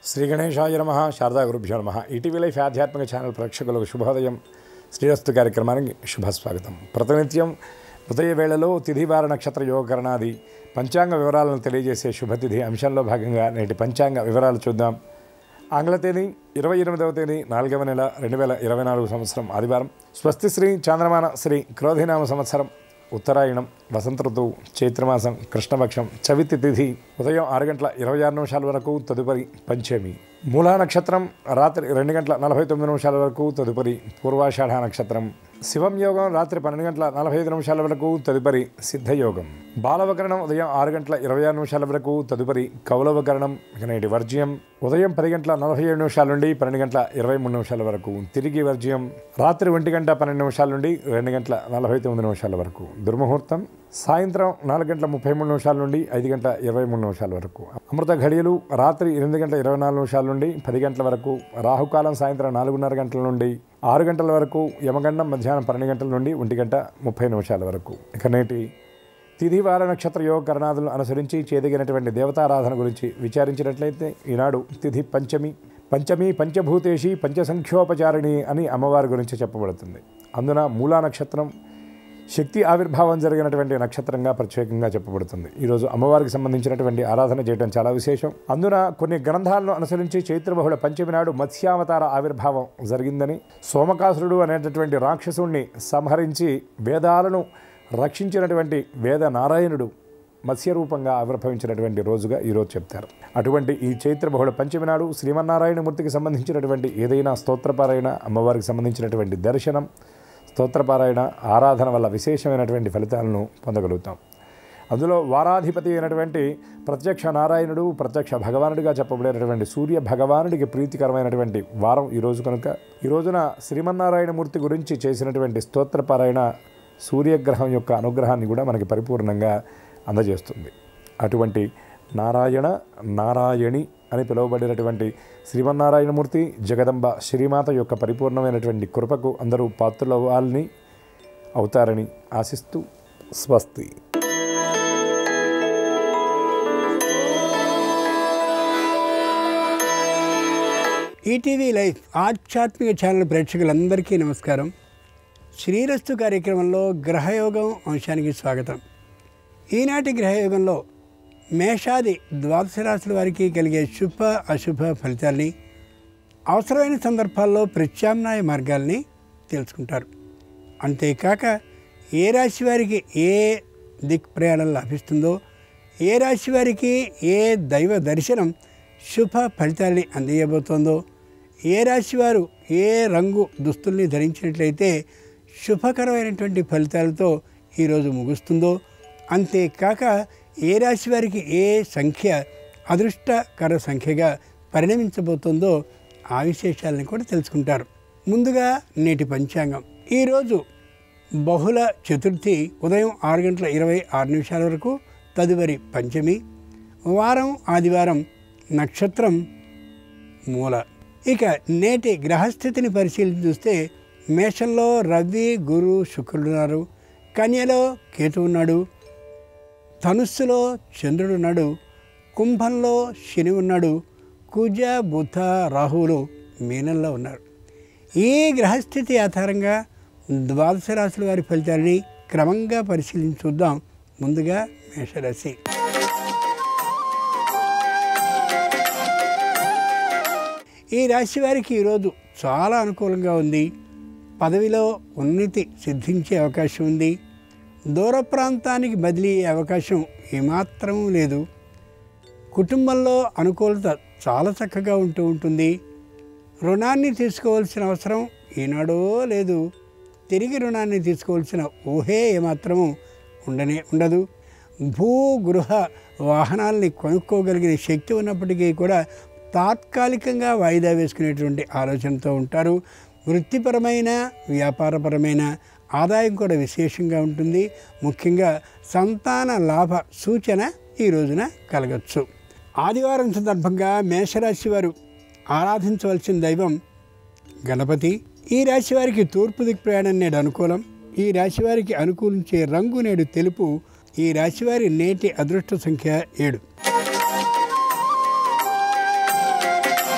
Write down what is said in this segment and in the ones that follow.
శ్రీ గణేశాయ నమ శారదా గురుభ్యో నమ ఈటీవీ లైఫ్ ఆధ్యాత్మిక ఛానల్ ప్రేక్షకులకు శుభోదయం శ్రీరస్తు కార్యక్రమానికి శుభస్వాగతం ప్రతినిత్యం ఉదయ వేళలో తిథివార నక్షత్ర యోగకరణాది పంచాంగ వివరాలను తెలియజేసే శుభతిథి అంశంలో భాగంగా నేటి పంచాంగ వివరాలు చూద్దాం ఆంగ్ల తేదీ ఇరవై ఎనిమిదవ తేదీ నాలుగవ నెల రెండు వేల ఇరవై నాలుగు సంవత్సరం ఆదివారం స్వస్తి శ్రీ చాంద్రమాన శ్రీ క్రోధినామ సంవత్సరం ఉత్తరాయణం వసంత ఋతువు చైత్రమాసం కృష్ణపక్షం చవితి తిథి ఉదయం ఆరు గంటల ఇరవై ఆరు నిమిషాల వరకు తదుపరి పంచమి మూలా నక్షత్రం రాత్రి రెండు గంటల నలభై తొమ్మిది నిమిషాల వరకు తదుపరి పూర్వాషాఢ నక్షత్రం శివం యోగం రాత్రి పన్నెండు గంటల నలభై ఐదు నిమిషాల వరకు తదుపరి సిద్ధయోగం బాలవకరణం ఉదయం ఆరు గంటల ఇరవై ఆరు నిమిషాల వరకు తదుపరి కౌలవకరణం ఇక నేటి వర్జ్యం ఉదయం పది గంటల నలభై ఏడు నిమిషాల నుండి పన్నెండు గంటల ఇరవై మూడు నిమిషాల వరకు తిరిగి వర్జ్యం రాత్రి ఒంటి గంట పన్నెండు నిమిషాల నుండి రెండు గంటల నలభై తొమ్మిది నిమిషాల వరకు దుర్ముహూర్తం సాయంత్రం నాలుగు గంటల ముప్పై మూడు నిమిషాల నుండి ఐదు గంటల ఇరవై మూడు నిమిషాల వరకు అమృత ఘడియలు రాత్రి ఎనిమిది గంటల ఇరవై నాలుగు నిమిషాల నుండి పది గంటల వరకు రాహుకాలం సాయంత్రం నాలుగున్నర గంటల నుండి ఆరు గంటల వరకు యమగండం మధ్యాహ్నం పన్నెండు గంటల నుండి ఒంటి గంట ముప్పై నిమిషాల వరకు ఇక నేటి తిథి వార నక్షత్ర యోగ కరణాదులను అనుసరించి చేదగినటువంటి దేవతారాధన గురించి విచారించినట్లయితే ఈనాడు తిథి పంచమి పంచమి పంచభూతేషి పంచసంఖ్యోపచారిణి అని అమ్మవారి గురించి చెప్పబడుతుంది అందున మూలా నక్షత్రం శక్తి ఆవిర్భావం జరిగినటువంటి నక్షత్రంగా ప్రత్యేకంగా చెప్పబడుతుంది ఈరోజు అమ్మవారికి సంబంధించినటువంటి ఆరాధన చేయడం చాలా విశేషం అందున కొన్ని గ్రంథాలను అనుసరించి చైత్రబహుళ పంచమి నాడు మత్స్యావతార ఆవిర్భావం జరిగిందని సోమకాసురుడు అనేటటువంటి రాక్షసుణ్ణి సంహరించి వేదాలను రక్షించినటువంటి వేద నారాయణుడు మత్స్య రూపంగా ఆవిర్భవించినటువంటి రోజుగా ఈరోజు చెప్తారు అటువంటి ఈ చైత్రబహుళ పంచమి నాడు శ్రీమన్నారాయణమూర్తికి సంబంధించినటువంటి ఏదైనా స్తోత్రపారాయణ అమ్మవారికి సంబంధించినటువంటి దర్శనం స్తోత్రపారాయణ ఆరాధన వల్ల విశేషమైనటువంటి ఫలితాలను పొందగలుగుతాం అందులో వారాధిపతి అయినటువంటి ప్రత్యక్ష నారాయణుడు ప్రత్యక్ష భగవానుడిగా చెప్పబడినటువంటి సూర్య భగవానుడికి ప్రీతికరమైనటువంటి వారం ఈరోజు కనుక ఈ రోజున శ్రీమన్నారాయణమూర్తి గురించి చేసినటువంటి స్తోత్రపారాయణ సూర్యగ్రహం యొక్క అనుగ్రహాన్ని కూడా మనకి పరిపూర్ణంగా అందజేస్తుంది అటువంటి నారాయణ నారాయణి అని పిలువబడినటువంటి శ్రీమన్నారాయణమూర్తి జగదంబ శ్రీమాత యొక్క పరిపూర్ణమైనటువంటి కృపకు అందరూ పాత్రులవ్వాలని అవుతారని ఆశిస్తూ స్వస్తి ఈటీవీ లైఫ్ ఆధ్యాత్మిక ఛానల్ ప్రేక్షకులందరికీ నమస్కారం శ్రీరస్తు కార్యక్రమంలో గ్రహయోగం అంశానికి స్వాగతం ఈనాటి గ్రహయోగంలో మేషాది ద్వాదశ రాశుల వారికి కలిగే శుభ అశుభ ఫలితాల్ని అవసరమైన సందర్భాల్లో ప్రత్యామ్నాయ మార్గాల్ని తెలుసుకుంటారు అంతేకాక ఏ రాశి వారికి ఏ దిక్ ప్రయాణం లభిస్తుందో ఏ రాశి వారికి ఏ దైవ దర్శనం శుభ ఫలితాల్ని అందజేయబోతోందో ఏ రాశి వారు ఏ రంగు దుస్తుల్ని ధరించినట్లయితే శుభకరమైనటువంటి ఫలితాలతో ఈరోజు ముగుస్తుందో అంతేకాక ఏ రాశి వారికి ఏ సంఖ్య అదృష్టకర సంఖ్యగా పరిణమించబోతుందో ఆ విశేషాలను కూడా తెలుసుకుంటారు ముందుగా నేటి పంచాంగం ఈరోజు బహుళ చతుర్థి ఉదయం ఆరు గంటల ఇరవై ఆరు నిమిషాల వరకు తదుపరి పంచమి వారం ఆదివారం నక్షత్రం మూల ఇక నేటి గ్రహస్థితిని పరిశీలించి చూస్తే మేషంలో రవి గురు శుక్రుడు ఉన్నారు కన్యలో కేతు ఉన్నాడు ధనుస్సులో చంద్రుడు ఉన్నాడు కుంభంలో శని ఉన్నాడు కుజ బుధ రాహువులు మీనంలో ఉన్నారు ఈ గ్రహస్థితి ఆధారంగా ద్వాదశ రాశుల వారి ఫలితాలని క్రమంగా పరిశీలించి చూద్దాం ముందుగా మేషరాశి ఈ రాశి వారికి ఈరోజు చాలా అనుకూలంగా ఉంది పదవిలో ఉన్నతి సిద్ధించే అవకాశం ఉంది దూర ప్రాంతానికి బదిలీ అయ్యే అవకాశం ఏమాత్రం లేదు కుటుంబంలో అనుకూలత చాలా చక్కగా ఉంటూ ఉంటుంది రుణాన్ని తీసుకోవాల్సిన అవసరం ఈనాడో లేదు తిరిగి రుణాన్ని తీసుకోవాల్సిన ఊహే ఏమాత్రము ఉండనే ఉండదు భూ గృహ వాహనాల్ని కొనుక్కోగలిగిన శక్తి ఉన్నప్పటికీ కూడా తాత్కాలికంగా వాయిదా వేసుకునేటువంటి ఆలోచనతో ఉంటారు వృత్తిపరమైన వ్యాపారపరమైన ఆదాయం కూడా విశేషంగా ఉంటుంది ముఖ్యంగా సంతాన లాభ సూచన ఈ రోజున కలగచ్చు ఆదివారం సందర్భంగా మేషరాశి వారు ఆరాధించవలసిన దైవం గణపతి ఈ రాశి వారికి తూర్పు దిక్ ప్రయాణం నేడు అనుకూలం ఈ రాశి వారికి అనుకూలించే రంగు నేడు తెలుపు ఈ రాశివారి నేటి అదృష్ట సంఖ్య ఏడు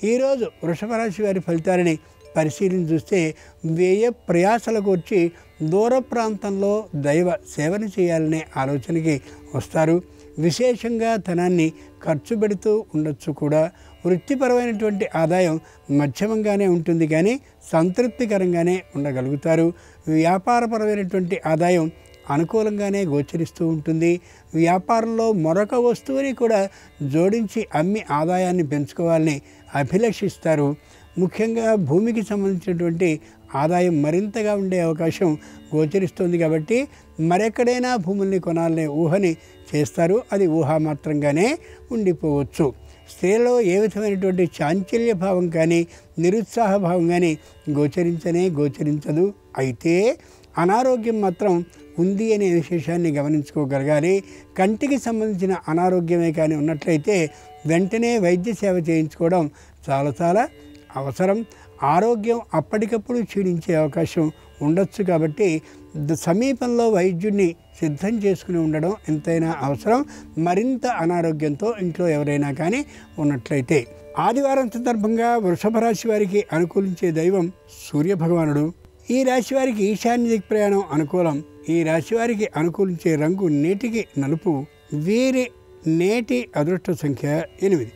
ఈరోజు వృషభ రాశి వారి ఫలితాలని పరిశీలించి చూస్తే వ్యయ ప్రయాసలకు వచ్చి దూర ప్రాంతంలో దైవ సేవను చేయాలనే ఆలోచనకి వస్తారు విశేషంగా ధనాన్ని ఖర్చు పెడుతూ ఉండొచ్చు కూడా వృత్తిపరమైనటువంటి ఆదాయం మధ్యమంగానే ఉంటుంది కానీ సంతృప్తికరంగానే ఉండగలుగుతారు వ్యాపారపరమైనటువంటి ఆదాయం అనుకూలంగానే గోచరిస్తూ ఉంటుంది వ్యాపారంలో మరొక వస్తువుని కూడా జోడించి అమ్మి ఆదాయాన్ని పెంచుకోవాలని అభిలషిస్తారు ముఖ్యంగా భూమికి సంబంధించినటువంటి ఆదాయం మరింతగా ఉండే అవకాశం గోచరిస్తుంది కాబట్టి మరెక్కడైనా భూముల్ని కొనాలనే ఊహని చేస్తారు అది ఊహామాత్రంగానే ఉండిపోవచ్చు స్త్రీలో ఏ విధమైనటువంటి చాంచల్య భావం కానీ నిరుత్సాహ భావం కానీ గోచరించనే గోచరించదు అయితే అనారోగ్యం మాత్రం ఉంది అనే విశేషాన్ని గమనించుకోగలగాలి కంటికి సంబంధించిన అనారోగ్యమే కానీ ఉన్నట్లయితే వెంటనే వైద్య సేవ చేయించుకోవడం చాలా చాలా అవసరం ఆరోగ్యం అప్పటికప్పుడు క్షీణించే అవకాశం ఉండొచ్చు కాబట్టి ద- సమీపంలో వైద్యుడిని సిద్ధం చేసుకుని ఉండడం ఎంతైనా అవసరం మరింత అనారోగ్యంతో ఇంట్లో ఎవరైనా కానీ ఉన్నట్లయితే ఆదివారం సందర్భంగా వృషభ రాశి వారికి అనుకూలించే దైవం సూర్య భగవానుడు ఈ రాశి వారికి ఈశాన్య దిక్ ప్రయాణం అనుకూలం ఈ రాశి వారికి అనుకూలించే రంగు నేటికి నలుపు వీరి నేటి అదృష్ట సంఖ్య ఎనిమిది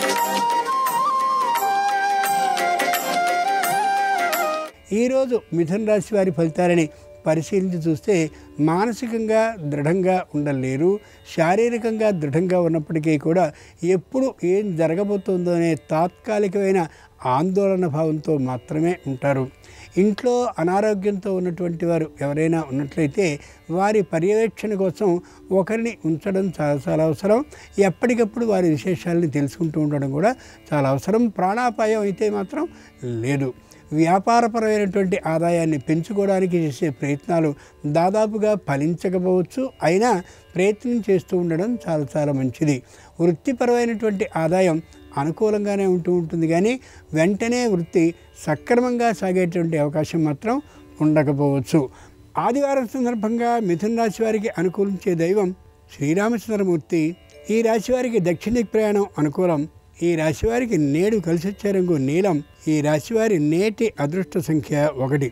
ఈరోజు మిథున రాశి వారి ఫలితాలని పరిశీలించి చూస్తే మానసికంగా దృఢంగా ఉండలేరు శారీరకంగా దృఢంగా ఉన్నప్పటికీ కూడా ఎప్పుడు ఏం జరగబోతుందో అనే తాత్కాలికమైన ఆందోళన భావంతో మాత్రమే ఉంటారు ఇంట్లో అనారోగ్యంతో ఉన్నటువంటి వారు ఎవరైనా ఉన్నట్లయితే వారి పర్యవేక్షణ కోసం ఒకరిని ఉంచడం చాలా చాలా అవసరం ఎప్పటికప్పుడు వారి విశేషాలని తెలుసుకుంటూ ఉండడం కూడా చాలా అవసరం ప్రాణాపాయం అయితే మాత్రం లేదు వ్యాపారపరమైనటువంటి ఆదాయాన్ని పెంచుకోవడానికి చేసే ప్రయత్నాలు దాదాపుగా ఫలించకపోవచ్చు అయినా ప్రయత్నం చేస్తూ ఉండడం చాలా చాలా మంచిది వృత్తిపరమైనటువంటి ఆదాయం అనుకూలంగానే ఉంటూ ఉంటుంది కానీ వెంటనే వృత్తి సక్రమంగా సాగేటువంటి అవకాశం మాత్రం ఉండకపోవచ్చు ఆదివారం సందర్భంగా మిథున రాశి వారికి అనుకూలించే దైవం శ్రీరామచంద్రమూర్తి ఈ రాశి వారికి దక్షిణ దిక్ ప్రయాణం అనుకూలం ఈ రాశివారికి నేడు కలిసొచ్చే రంగు నీలం ఈ రాశివారి నేటి అదృష్ట సంఖ్య ఒకటి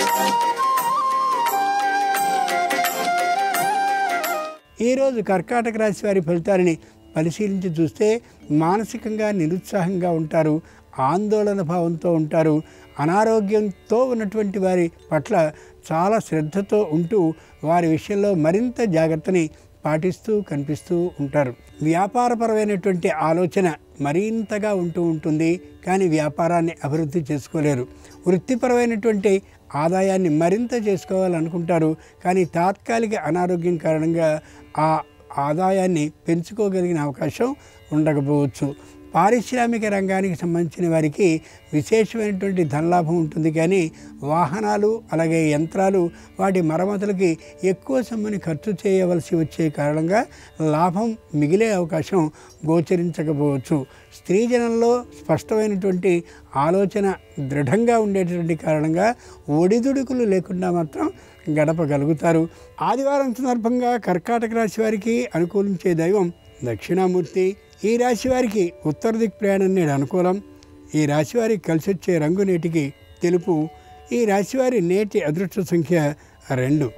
ఈరోజు కర్కాటక రాశి వారి ఫలితాలని పరిశీలించి చూస్తే మానసికంగా నిరుత్సాహంగా ఉంటారు ఆందోళన భావంతో ఉంటారు అనారోగ్యంతో ఉన్నటువంటి వారి పట్ల చాలా శ్రద్ధతో ఉంటూ వారి విషయంలో మరింత జాగ్రత్తని పాటిస్తూ కనిపిస్తూ ఉంటారు వ్యాపారపరమైనటువంటి ఆలోచన మరింతగా ఉంటూ ఉంటుంది కానీ వ్యాపారాన్ని అభివృద్ధి చేసుకోలేరు వృత్తిపరమైనటువంటి ఆదాయాన్ని మరింత చేసుకోవాలనుకుంటారు కానీ తాత్కాలిక అనారోగ్యం కారణంగా ఆ ఆదాయాన్ని పెంచుకోగలిగిన అవకాశం ఉండకపోవచ్చు పారిశ్రామిక రంగానికి సంబంధించిన వారికి విశేషమైనటువంటి ధనలాభం ఉంటుంది కానీ వాహనాలు అలాగే యంత్రాలు వాటి మరమ్మతులకి ఎక్కువ సొమ్ముని ఖర్చు చేయవలసి వచ్చే కారణంగా లాభం మిగిలే అవకాశం గోచరించకపోవచ్చు స్త్రీ జనంలో స్పష్టమైనటువంటి ఆలోచన దృఢంగా ఉండేటటువంటి కారణంగా ఒడిదుడుకులు లేకుండా మాత్రం గడపగలుగుతారు ఆదివారం సందర్భంగా కర్కాటక రాశి వారికి అనుకూలించే దైవం దక్షిణామూర్తి ఈ రాశి వారికి ఉత్తర దిక్ ప్రయాణం నేడు అనుకూలం ఈ రాశి వారికి కలిసి వచ్చే రంగు నేటికి తెలుపు ఈ రాశివారి నేటి అదృష్ట సంఖ్య రెండు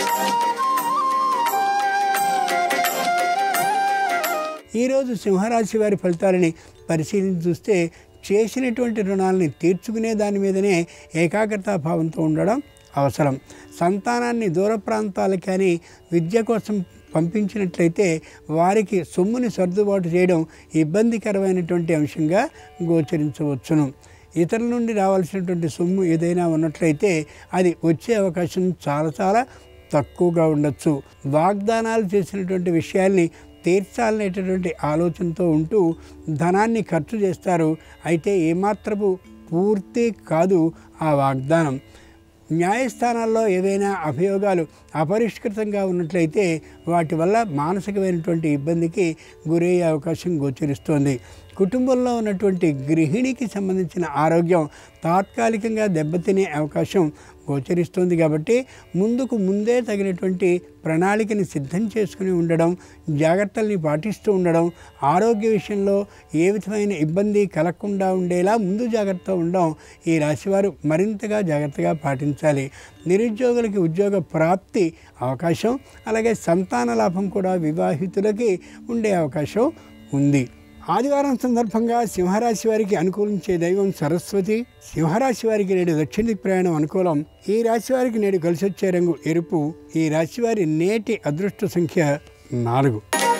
ఈరోజు సింహరాశి వారి ఫలితాలని పరిశీలించి చూస్తే చేసినటువంటి రుణాలని తీర్చుకునే దాని మీదనే ఏకాగ్రతా భావంతో ఉండడం అవసరం సంతానాన్ని దూర ప్రాంతాలకు కానీ విద్య కోసం పంపించినట్లయితే వారికి సొమ్ముని సర్దుబాటు చేయడం ఇబ్బందికరమైనటువంటి అంశంగా గోచరించవచ్చును ఇతరుల నుండి రావాల్సినటువంటి సొమ్ము ఏదైనా ఉన్నట్లయితే అది వచ్చే అవకాశం చాలా చాలా తక్కువగా ఉండొచ్చు వాగ్దానాలు చేసినటువంటి విషయాల్ని తీర్చాలనేటటువంటి ఆలోచనతో ఉంటూ ధనాన్ని ఖర్చు చేస్తారు అయితే ఏమాత్రపు పూర్తి కాదు ఆ వాగ్దానం న్యాయస్థానాల్లో ఏవైనా అభియోగాలు అపరిష్కృతంగా ఉన్నట్లయితే వాటి వల్ల మానసికమైనటువంటి ఇబ్బందికి గురయ్యే అవకాశం గోచరిస్తోంది కుటుంబంలో ఉన్నటువంటి గృహిణికి సంబంధించిన ఆరోగ్యం తాత్కాలికంగా దెబ్బతినే అవకాశం గోచరిస్తుంది కాబట్టి ముందుకు ముందే తగినటువంటి ప్రణాళికని సిద్ధం చేసుకుని ఉండడం జాగ్రత్తల్ని పాటిస్తూ ఉండడం ఆరోగ్య విషయంలో ఏ విధమైన ఇబ్బంది కలగకుండా ఉండేలా ముందు జాగ్రత్త ఉండడం ఈ రాశివారు మరింతగా జాగ్రత్తగా పాటించాలి నిరుద్యోగులకి ఉద్యోగ ప్రాప్తి అవకాశం అలాగే సంతాన లాభం కూడా వివాహితులకి ఉండే అవకాశం ఉంది ఆదివారం సందర్భంగా సింహరాశి వారికి అనుకూలించే దైవం సరస్వతి సింహరాశి వారికి నేడు దక్షిణ దిక్ ప్రయాణం అనుకూలం ఈ రాశి వారికి నేడు కలిసి వచ్చే రంగు ఎరుపు ఈ రాశి వారి నేటి అదృష్ట సంఖ్య నాలుగు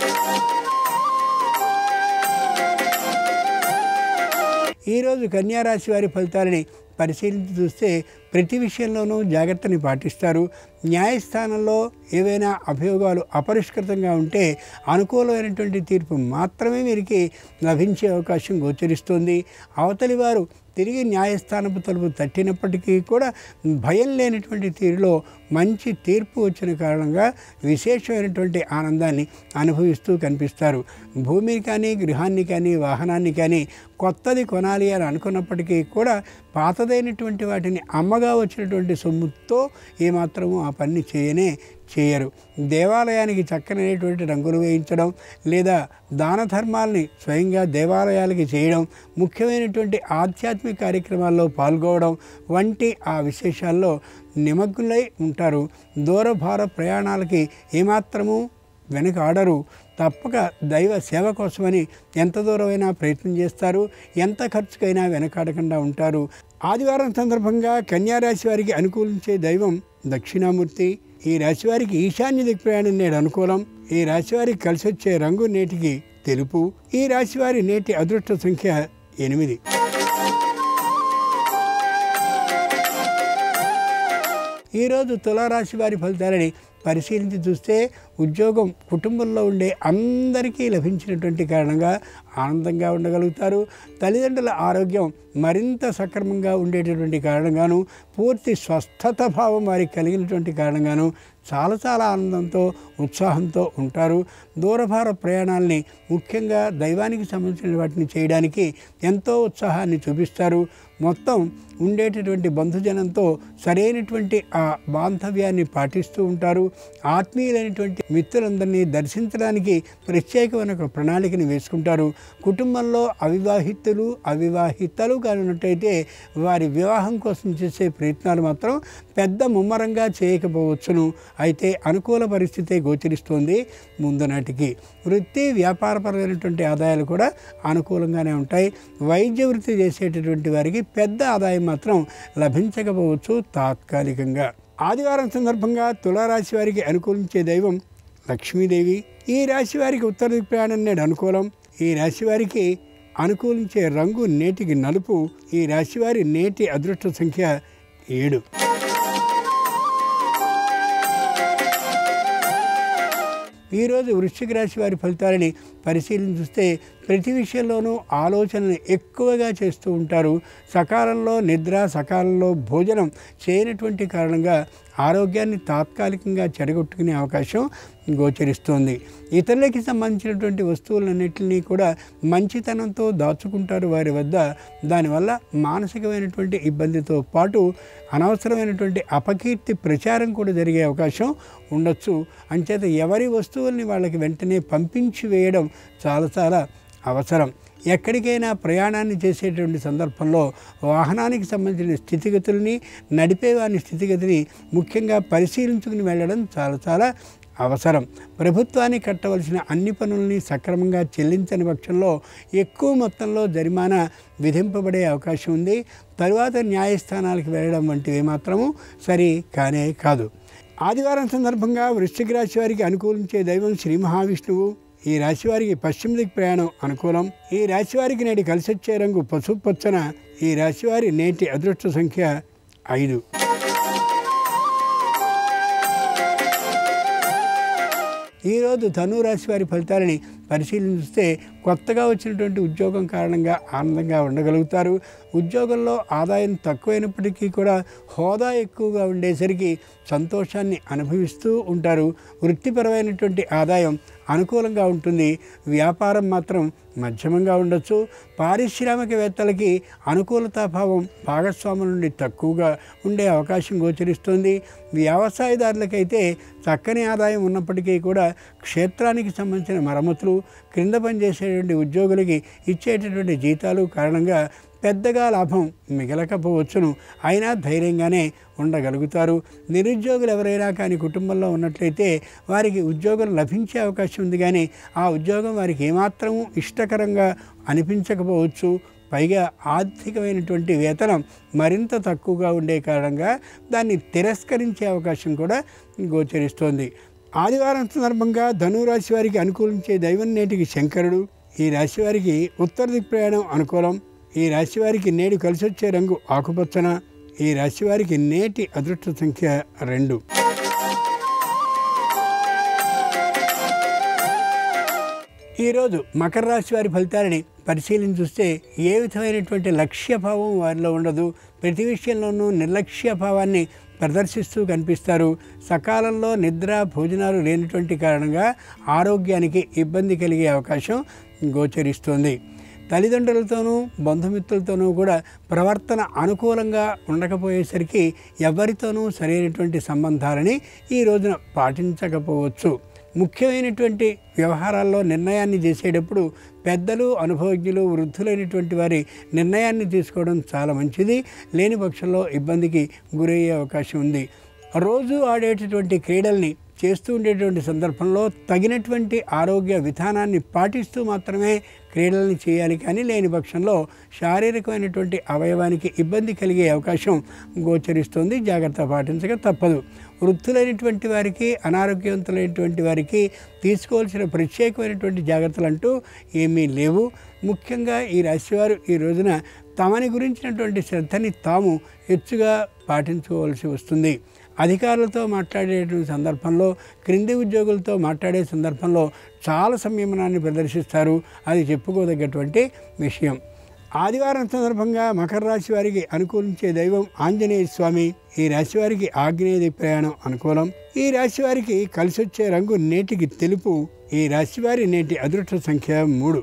ఈరోజు కన్యారాశి వారి ఫలితాలని పరిశీలించి చూస్తే ప్రతి విషయంలోనూ జాగ్రత్తని పాటిస్తారు న్యాయస్థానంలో ఏవైనా అభియోగాలు అపరిష్కృతంగా ఉంటే అనుకూలమైనటువంటి తీర్పు మాత్రమే వీరికి లభించే అవకాశం గోచరిస్తుంది అవతలి వారు తిరిగి న్యాయస్థానపు తలుపు తట్టినప్పటికీ కూడా భయం లేనటువంటి తీరులో మంచి తీర్పు వచ్చిన కారణంగా విశేషమైనటువంటి ఆనందాన్ని అనుభవిస్తూ కనిపిస్తారు భూమిని కానీ గృహాన్ని కానీ వాహనాన్ని కానీ కొత్తది కొనాలి అని అనుకున్నప్పటికీ కూడా పాతదైనటువంటి వాటిని అమ్మగా వచ్చినటువంటి సొమ్ముతో ఏమాత్రము ఆ పని చేయనే చేయరు దేవాలయానికి చక్కనైనటువంటి రంగులు వేయించడం లేదా దాన ధర్మాల్ని స్వయంగా దేవాలయాలకి చేయడం ముఖ్యమైనటువంటి ఆధ్యాత్మిక కార్యక్రమాల్లో పాల్గొనడం వంటి ఆ విశేషాల్లో నిమగ్నులై ఉంటారు దూరభార ప్రయాణాలకి ఏమాత్రము వెనక ఆడరు తప్పక దైవ సేవ కోసమని ఎంత దూరమైనా ప్రయత్నం చేస్తారు ఎంత ఖర్చుకైనా వెనకాడకుండా ఉంటారు ఆదివారం సందర్భంగా కన్యారాశి వారికి అనుకూలించే దైవం దక్షిణామూర్తి ఈ రాశివారికి ఈశాన్య దిక్ ప్రయాణం నేడు అనుకూలం ఈ రాశివారికి కలిసి వచ్చే రంగు నేటికి తెలుపు ఈ రాశివారి నేటి అదృష్ట సంఖ్య ఎనిమిది ఈరోజు తులారాశి వారి ఫలితాలని పరిశీలించి చూస్తే ఉద్యోగం కుటుంబంలో ఉండే అందరికీ లభించినటువంటి కారణంగా ఆనందంగా ఉండగలుగుతారు తల్లిదండ్రుల ఆరోగ్యం మరింత సక్రమంగా ఉండేటటువంటి కారణంగాను పూర్తి స్వస్థత భావం వారికి కలిగినటువంటి కారణంగాను చాలా చాలా ఆనందంతో ఉత్సాహంతో ఉంటారు దూరభార ప్రయాణాలని ముఖ్యంగా దైవానికి సంబంధించిన వాటిని చేయడానికి ఎంతో ఉత్సాహాన్ని చూపిస్తారు మొత్తం ఉండేటటువంటి బంధుజనంతో సరైనటువంటి ఆ బాంధవ్యాన్ని పాటిస్తూ ఉంటారు ఆత్మీయులైనటువంటి మిత్రులందరినీ దర్శించడానికి ప్రత్యేకమైన ఒక ప్రణాళికని వేసుకుంటారు కుటుంబంలో అవివాహితులు అవివాహితలు కానున్నట్టయితే వారి వివాహం కోసం చేసే ప్రయత్నాలు మాత్రం పెద్ద ముమ్మరంగా చేయకపోవచ్చును అయితే అనుకూల పరిస్థితే గోచరిస్తోంది ముందు నాటికి వృత్తి వ్యాపారపరమైనటువంటి ఆదాయాలు కూడా అనుకూలంగానే ఉంటాయి వైద్య వృత్తి చేసేటటువంటి వారికి పెద్ద ఆదాయం మాత్రం లభించకపోవచ్చు తాత్కాలికంగా ఆదివారం సందర్భంగా తులారాశి వారికి అనుకూలించే దైవం లక్ష్మీదేవి ఈ రాశి వారికి ఉత్తర దిక్కు ప్రయాణం నేడు అనుకూలం ఈ రాశి వారికి అనుకూలించే రంగు నేటికి నలుపు ఈ రాశివారి నేటి అదృష్ట సంఖ్య ఏడు ఈరోజు వృశ్చిక రాశి వారి ఫలితాలని పరిశీలన చూస్తే ప్రతి విషయంలోనూ ఆలోచనలు ఎక్కువగా చేస్తూ ఉంటారు సకాలంలో నిద్ర సకాలంలో భోజనం చేయనటువంటి కారణంగా ఆరోగ్యాన్ని తాత్కాలికంగా చెడగొట్టుకునే అవకాశం గోచరిస్తోంది ఇతరులకి సంబంధించినటువంటి వస్తువులన్నింటినీ కూడా మంచితనంతో దాచుకుంటారు వారి వద్ద దానివల్ల మానసికమైనటువంటి ఇబ్బందితో పాటు అనవసరమైనటువంటి అపకీర్తి ప్రచారం కూడా జరిగే అవకాశం ఉండొచ్చు అంచేత ఎవరి వస్తువుల్ని వాళ్ళకి వెంటనే పంపించి వేయడం చాలా చాలా అవసరం ఎక్కడికైనా ప్రయాణాన్ని చేసేటువంటి సందర్భంలో వాహనానికి సంబంధించిన స్థితిగతుల్ని నడిపేవాని స్థితిగతిని ముఖ్యంగా పరిశీలించుకుని వెళ్ళడం చాలా చాలా అవసరం ప్రభుత్వానికి కట్టవలసిన అన్ని పనుల్ని సక్రమంగా చెల్లించని పక్షంలో ఎక్కువ మొత్తంలో జరిమానా విధింపబడే అవకాశం ఉంది తరువాత న్యాయస్థానాలకు వెళ్ళడం వంటివి మాత్రము సరి కానే కాదు ఆదివారం సందర్భంగా వృశ్చిక రాశి వారికి అనుకూలించే దైవం శ్రీ మహావిష్ణువు ఈ రాశి వారికి పశ్చిమ దిక్కు ప్రయాణం అనుకూలం ఈ రాశి వారికి నేటి కలిసి వచ్చే రంగు పసుపు పచ్చన ఈ రాశి వారి నేటి అదృష్ట సంఖ్య ఐదు ఈరోజు ధను రాశి వారి ఫలితాలని పరిశీలిస్తే కొత్తగా వచ్చినటువంటి ఉద్యోగం కారణంగా ఆనందంగా ఉండగలుగుతారు ఉద్యోగంలో ఆదాయం తక్కువైనప్పటికీ కూడా హోదా ఎక్కువగా ఉండేసరికి సంతోషాన్ని అనుభవిస్తూ ఉంటారు వృత్తిపరమైనటువంటి ఆదాయం అనుకూలంగా ఉంటుంది వ్యాపారం మాత్రం మధ్యమంగా ఉండొచ్చు పారిశ్రామికవేత్తలకి అనుకూలతాభావం భాగస్వాముల నుండి తక్కువగా ఉండే అవకాశం గోచరిస్తుంది వ్యవసాయదారులకైతే చక్కని ఆదాయం ఉన్నప్పటికీ కూడా క్షేత్రానికి సంబంధించిన మరమ్మతులు క్రింద పనిచేసేటువంటి ఉద్యోగులకి ఇచ్చేటటువంటి జీతాలు కారణంగా పెద్దగా లాభం మిగలకపోవచ్చును అయినా ధైర్యంగానే ఉండగలుగుతారు నిరుద్యోగులు ఎవరైనా కానీ కుటుంబంలో ఉన్నట్లయితే వారికి ఉద్యోగం లభించే అవకాశం ఉంది కానీ ఆ ఉద్యోగం వారికి ఏమాత్రము ఇష్టకరంగా అనిపించకపోవచ్చు పైగా ఆర్థికమైనటువంటి వేతనం మరింత తక్కువగా ఉండే కారణంగా దాన్ని తిరస్కరించే అవకాశం కూడా గోచరిస్తోంది ఆదివారం సందర్భంగా ధనురాశి వారికి అనుకూలించే దైవం నేటికి శంకరుడు ఈ రాశి వారికి ఉత్తర దిక్ ప్రయాణం అనుకూలం ఈ రాశి వారికి నేడు కలిసి వచ్చే రంగు ఆకుపచ్చన ఈ రాశి వారికి నేటి అదృష్ట సంఖ్య రెండు ఈరోజు మకర రాశి వారి ఫలితాలని పరిశీలించి చూస్తే ఏ విధమైనటువంటి లక్ష్యభావం వారిలో ఉండదు ప్రతి విషయంలోనూ నిర్లక్ష్య భావాన్ని ప్రదర్శిస్తూ కనిపిస్తారు సకాలంలో నిద్ర భోజనాలు లేనటువంటి కారణంగా ఆరోగ్యానికి ఇబ్బంది కలిగే అవకాశం గోచరిస్తుంది తల్లిదండ్రులతోనూ బంధుమిత్రులతోనూ కూడా ప్రవర్తన అనుకూలంగా ఉండకపోయేసరికి ఎవరితోనూ సరైనటువంటి సంబంధాలని ఈ రోజున పాటించకపోవచ్చు ముఖ్యమైనటువంటి వ్యవహారాల్లో నిర్ణయాన్ని చేసేటప్పుడు పెద్దలు అనుభవజ్ఞులు వృద్ధులైనటువంటి వారి నిర్ణయాన్ని తీసుకోవడం చాలా మంచిది లేని పక్షంలో ఇబ్బందికి గురయ్యే అవకాశం ఉంది రోజు ఆడేటటువంటి క్రీడల్ని చేస్తూ ఉండేటువంటి సందర్భంలో తగినటువంటి ఆరోగ్య విధానాన్ని పాటిస్తూ మాత్రమే క్రీడల్ని చేయాలి కానీ లేని పక్షంలో శారీరకమైనటువంటి అవయవానికి ఇబ్బంది కలిగే అవకాశం గోచరిస్తుంది జాగ్రత్త పాటించక తప్పదు వృద్ధులైనటువంటి వారికి అనారోగ్యవంతులైనటువంటి వారికి తీసుకోవాల్సిన ప్రత్యేకమైనటువంటి జాగ్రత్తలు అంటూ ఏమీ లేవు ముఖ్యంగా ఈ రాశివారు ఈ రోజున తమని గురించినటువంటి శ్రద్ధని తాము హెచ్చుగా పాటించుకోవాల్సి వస్తుంది అధికారులతో మాట్లాడేటువంటి సందర్భంలో క్రింది ఉద్యోగులతో మాట్లాడే సందర్భంలో చాలా సంయమనాన్ని ప్రదర్శిస్తారు అది చెప్పుకోదగ్గటువంటి విషయం ఆదివారం సందర్భంగా మకర రాశి వారికి అనుకూలించే దైవం ఆంజనేయ స్వామి ఈ రాశి వారికి ఆగ్నేయ ప్రయాణం అనుకూలం ఈ రాశి వారికి కలిసి వచ్చే రంగు నేటికి తెలుపు ఈ రాశి వారి నేటి అదృష్ట సంఖ్య మూడు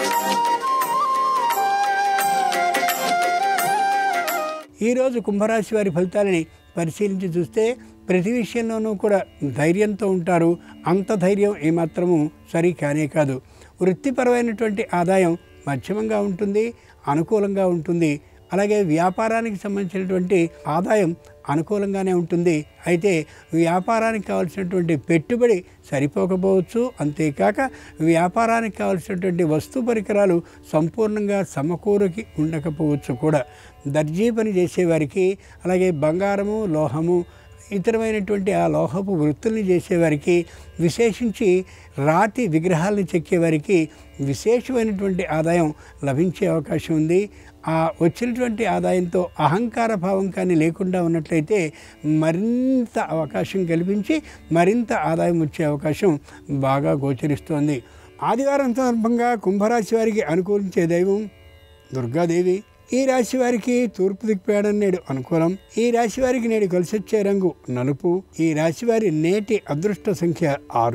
ఈరోజు కుంభరాశి వారి ఫలితాలని పరిశీలించి చూస్తే ప్రతి విషయంలోనూ కూడా ధైర్యంతో ఉంటారు అంత ధైర్యం ఏమాత్రము సరి కానే కాదు వృత్తిపరమైనటువంటి ఆదాయం మధ్యమంగా ఉంటుంది అనుకూలంగా ఉంటుంది అలాగే వ్యాపారానికి సంబంధించినటువంటి ఆదాయం అనుకూలంగానే ఉంటుంది అయితే వ్యాపారానికి కావాల్సినటువంటి పెట్టుబడి సరిపోకపోవచ్చు అంతేకాక వ్యాపారానికి కావాల్సినటువంటి వస్తు పరికరాలు సంపూర్ణంగా సమకూరకి ఉండకపోవచ్చు కూడా దర్జీ పని చేసేవారికి అలాగే బంగారము లోహము ఇతరమైనటువంటి ఆ లోహపు వృత్తుల్ని చేసేవారికి విశేషించి రాతి విగ్రహాలను చెక్కేవారికి విశేషమైనటువంటి ఆదాయం లభించే అవకాశం ఉంది ఆ వచ్చినటువంటి ఆదాయంతో అహంకార భావం కానీ లేకుండా ఉన్నట్లయితే మరింత అవకాశం కల్పించి మరింత ఆదాయం వచ్చే అవకాశం బాగా గోచరిస్తోంది ఆదివారం సందర్భంగా కుంభరాశి వారికి అనుకూలించే దైవం దుర్గాదేవి ఈ రాశి వారికి తూర్పు దిక్పేయడం నేడు అనుకూలం ఈ రాశి వారికి నేడు కలిసి వచ్చే రంగు నలుపు ఈ రాశి వారి నేటి అదృష్ట సంఖ్య ఆరు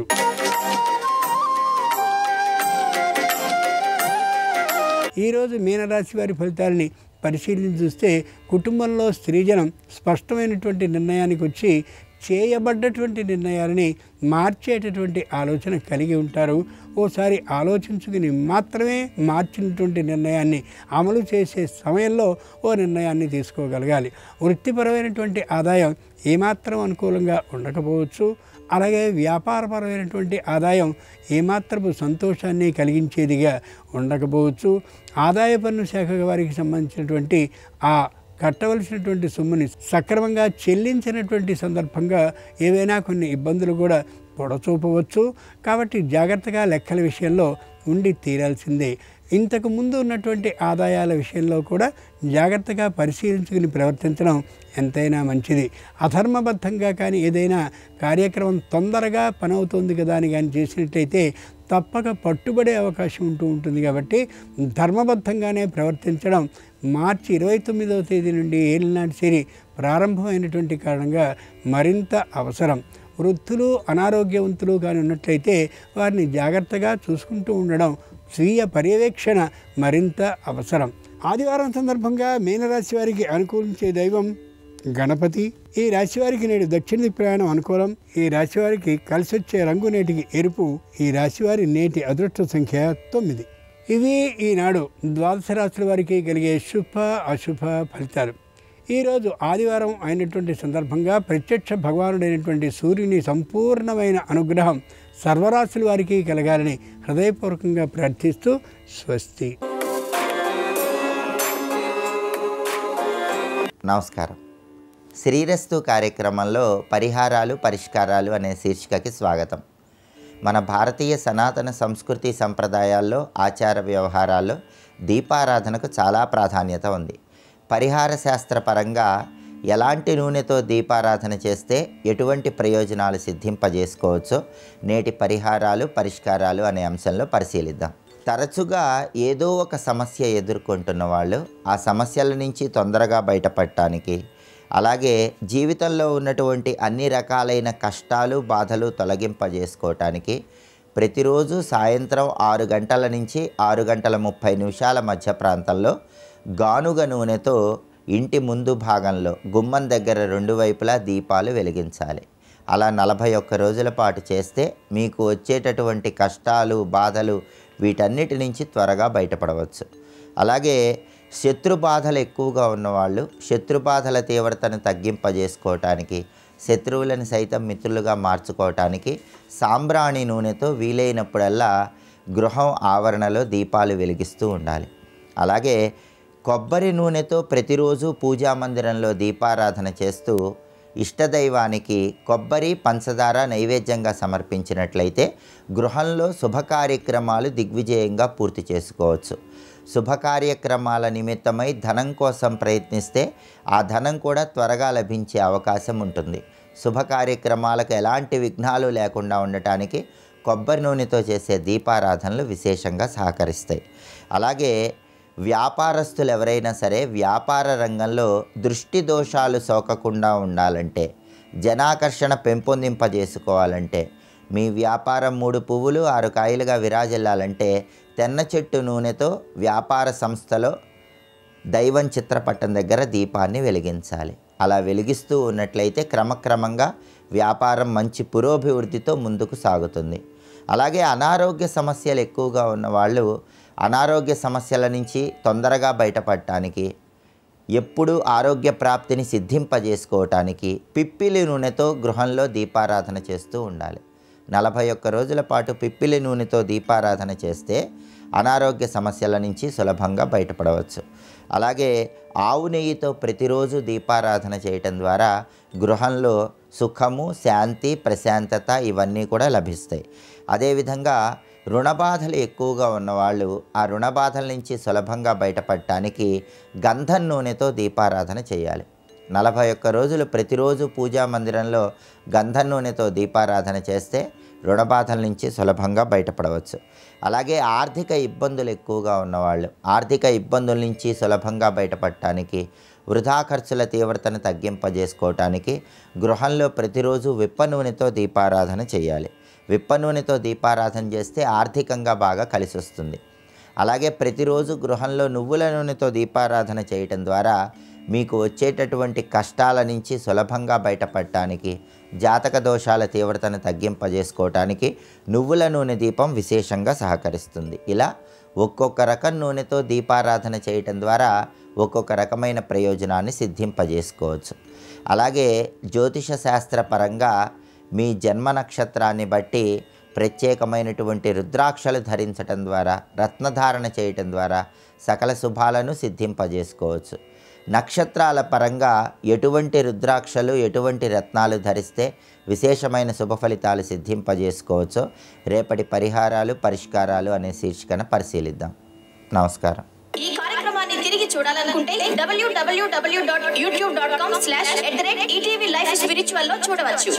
ఈరోజు మీనరాశి వారి ఫలితాలని పరిశీలించి చూస్తే కుటుంబంలో స్త్రీజనం స్పష్టమైనటువంటి నిర్ణయానికి వచ్చి చేయబడ్డటువంటి నిర్ణయాలని మార్చేటటువంటి ఆలోచన కలిగి ఉంటారు ఓసారి ఆలోచించుకుని మాత్రమే మార్చినటువంటి నిర్ణయాన్ని అమలు చేసే సమయంలో ఓ నిర్ణయాన్ని తీసుకోగలగాలి వృత్తిపరమైనటువంటి ఆదాయం ఏమాత్రం అనుకూలంగా ఉండకపోవచ్చు అలాగే వ్యాపారపరమైనటువంటి ఆదాయం ఏమాత్రపు సంతోషాన్ని కలిగించేదిగా ఉండకపోవచ్చు ఆదాయ పన్ను శాఖ వారికి సంబంధించినటువంటి ఆ కట్టవలసినటువంటి సొమ్ముని సక్రమంగా చెల్లించినటువంటి సందర్భంగా ఏవైనా కొన్ని ఇబ్బందులు కూడా పొడచూపవచ్చు కాబట్టి జాగ్రత్తగా లెక్కల విషయంలో ఉండి తీరాల్సిందే ఇంతకు ముందు ఉన్నటువంటి ఆదాయాల విషయంలో కూడా జాగ్రత్తగా పరిశీలించుకుని ప్రవర్తించడం ఎంతైనా మంచిది అధర్మబద్ధంగా కానీ ఏదైనా కార్యక్రమం తొందరగా పనవుతుంది కదా అని కానీ చేసినట్లయితే తప్పక పట్టుబడే అవకాశం ఉంటూ ఉంటుంది కాబట్టి ధర్మబద్ధంగానే ప్రవర్తించడం మార్చి ఇరవై తొమ్మిదవ తేదీ నుండి ఏలినాటి శని ప్రారంభమైనటువంటి కారణంగా మరింత అవసరం వృద్ధులు అనారోగ్యవంతులు కానీ ఉన్నట్లయితే వారిని జాగ్రత్తగా చూసుకుంటూ ఉండడం స్వీయ పర్యవేక్షణ మరింత అవసరం ఆదివారం సందర్భంగా మీనరాశి వారికి అనుకూలించే దైవం గణపతి ఈ రాశివారికి నేడు దక్షిణ ప్రయాణం అనుకూలం ఈ రాశివారికి కలిసి వచ్చే రంగు నేటికి ఎరుపు ఈ రాశివారి నేటి అదృష్ట సంఖ్య తొమ్మిది ఇవి ఈనాడు ద్వాదశ రాశుల వారికి కలిగే శుభ అశుభ ఫలితాలు ఈరోజు ఆదివారం అయినటువంటి సందర్భంగా ప్రత్యక్ష భగవానుడైనటువంటి సూర్యుని సంపూర్ణమైన అనుగ్రహం సర్వరాశుల వారికి కలగాలని హృదయపూర్వకంగా ప్రార్థిస్తూ స్వస్తి నమస్కారం శ్రీరస్తు కార్యక్రమంలో పరిహారాలు పరిష్కారాలు అనే శీర్షికకి స్వాగతం మన భారతీయ సనాతన సంస్కృతి సంప్రదాయాల్లో ఆచార వ్యవహారాల్లో దీపారాధనకు చాలా ప్రాధాన్యత ఉంది పరిహార శాస్త్రపరంగా ఎలాంటి నూనెతో దీపారాధన చేస్తే ఎటువంటి ప్రయోజనాలు సిద్ధింపజేసుకోవచ్చో నేటి పరిహారాలు పరిష్కారాలు అనే అంశంలో పరిశీలిద్దాం తరచుగా ఏదో ఒక సమస్య ఎదుర్కొంటున్న వాళ్ళు ఆ సమస్యల నుంచి తొందరగా బయటపడటానికి అలాగే జీవితంలో ఉన్నటువంటి అన్ని రకాలైన కష్టాలు బాధలు తొలగింపజేసుకోవటానికి ప్రతిరోజు సాయంత్రం ఆరు గంటల నుంచి ఆరు గంటల ముప్పై నిమిషాల మధ్య ప్రాంతంలో గానుగ నూనెతో ఇంటి ముందు భాగంలో గుమ్మం దగ్గర రెండు వైపులా దీపాలు వెలిగించాలి అలా నలభై ఒక్క రోజుల పాటు చేస్తే మీకు వచ్చేటటువంటి కష్టాలు బాధలు వీటన్నిటి నుంచి త్వరగా బయటపడవచ్చు అలాగే శత్రు బాధలు ఎక్కువగా ఉన్నవాళ్ళు శత్రు బాధల తీవ్రతను తగ్గింపజేసుకోవటానికి శత్రువులను సైతం మిత్రులుగా మార్చుకోవటానికి సాంబ్రాణి నూనెతో వీలైనప్పుడల్లా గృహం ఆవరణలో దీపాలు వెలిగిస్తూ ఉండాలి అలాగే కొబ్బరి నూనెతో ప్రతిరోజు పూజా మందిరంలో దీపారాధన చేస్తూ ఇష్టదైవానికి కొబ్బరి పంచదార నైవేద్యంగా సమర్పించినట్లయితే గృహంలో శుభ కార్యక్రమాలు దిగ్విజయంగా పూర్తి చేసుకోవచ్చు శుభ కార్యక్రమాల నిమిత్తమై ధనం కోసం ప్రయత్నిస్తే ఆ ధనం కూడా త్వరగా లభించే అవకాశం ఉంటుంది శుభ కార్యక్రమాలకు ఎలాంటి విఘ్నాలు లేకుండా ఉండటానికి కొబ్బరి నూనెతో చేసే దీపారాధనలు విశేషంగా సహకరిస్తాయి అలాగే వ్యాపారస్తులు ఎవరైనా సరే వ్యాపార రంగంలో దృష్టి దోషాలు సోకకుండా ఉండాలంటే జనాకర్షణ పెంపొందింపజేసుకోవాలంటే మీ వ్యాపారం మూడు పువ్వులు ఆరు కాయలుగా విరాజిల్లాలంటే తెన్న చెట్టు నూనెతో వ్యాపార సంస్థలో దైవం చిత్రపటం దగ్గర దీపాన్ని వెలిగించాలి అలా వెలిగిస్తూ ఉన్నట్లయితే క్రమక్రమంగా వ్యాపారం మంచి పురోభివృద్ధితో ముందుకు సాగుతుంది అలాగే అనారోగ్య సమస్యలు ఎక్కువగా ఉన్నవాళ్ళు అనారోగ్య సమస్యల నుంచి తొందరగా బయటపడటానికి ఎప్పుడు ఆరోగ్య ప్రాప్తిని సిద్ధింపజేసుకోవటానికి పిప్పిలి నూనెతో గృహంలో దీపారాధన చేస్తూ ఉండాలి నలభై ఒక్క రోజుల పాటు పిప్పిలి నూనెతో దీపారాధన చేస్తే అనారోగ్య సమస్యల నుంచి సులభంగా బయటపడవచ్చు అలాగే ఆవు నెయ్యితో ప్రతిరోజు దీపారాధన చేయటం ద్వారా గృహంలో సుఖము శాంతి ప్రశాంతత ఇవన్నీ కూడా లభిస్తాయి అదేవిధంగా రుణబాధలు ఎక్కువగా ఉన్నవాళ్ళు ఆ రుణబాధల నుంచి సులభంగా బయటపడటానికి గంధం నూనెతో దీపారాధన చేయాలి నలభై ఒక్క రోజులు ప్రతిరోజు పూజా మందిరంలో గంధం నూనెతో దీపారాధన చేస్తే రుణబాధల నుంచి సులభంగా బయటపడవచ్చు అలాగే ఆర్థిక ఇబ్బందులు ఎక్కువగా ఉన్నవాళ్ళు ఆర్థిక ఇబ్బందుల నుంచి సులభంగా బయటపడటానికి వృధా ఖర్చుల తీవ్రతను తగ్గింపజేసుకోవటానికి గృహంలో ప్రతిరోజు విప్ప నూనెతో దీపారాధన చేయాలి విప్ప నూనెతో దీపారాధన చేస్తే ఆర్థికంగా బాగా కలిసి వస్తుంది అలాగే ప్రతిరోజు గృహంలో నువ్వుల నూనెతో దీపారాధన చేయటం ద్వారా మీకు వచ్చేటటువంటి కష్టాల నుంచి సులభంగా బయటపడటానికి జాతక దోషాల తీవ్రతను తగ్గింపజేసుకోవటానికి నువ్వుల నూనె దీపం విశేషంగా సహకరిస్తుంది ఇలా ఒక్కొక్క రకం నూనెతో దీపారాధన చేయటం ద్వారా ఒక్కొక్క రకమైన ప్రయోజనాన్ని సిద్ధింపజేసుకోవచ్చు అలాగే జ్యోతిష శాస్త్ర పరంగా మీ జన్మ నక్షత్రాన్ని బట్టి ప్రత్యేకమైనటువంటి రుద్రాక్షలు ధరించటం ద్వారా రత్నధారణ చేయటం ద్వారా సకల శుభాలను సిద్ధింపజేసుకోవచ్చు నక్షత్రాల పరంగా ఎటువంటి రుద్రాక్షలు ఎటువంటి రత్నాలు ధరిస్తే విశేషమైన శుభ ఫలితాలు సిద్ధింపజేసుకోవచ్చో రేపటి పరిహారాలు పరిష్కారాలు అనే శీర్షికన పరిశీలిద్దాం నమస్కారం ఈ కార్యక్రమాన్ని తిరిగి చూడాలనుకుంటే W W W dot YouTube dot com slash at the rate ETV Life Spiritual లో చూడవచ్చు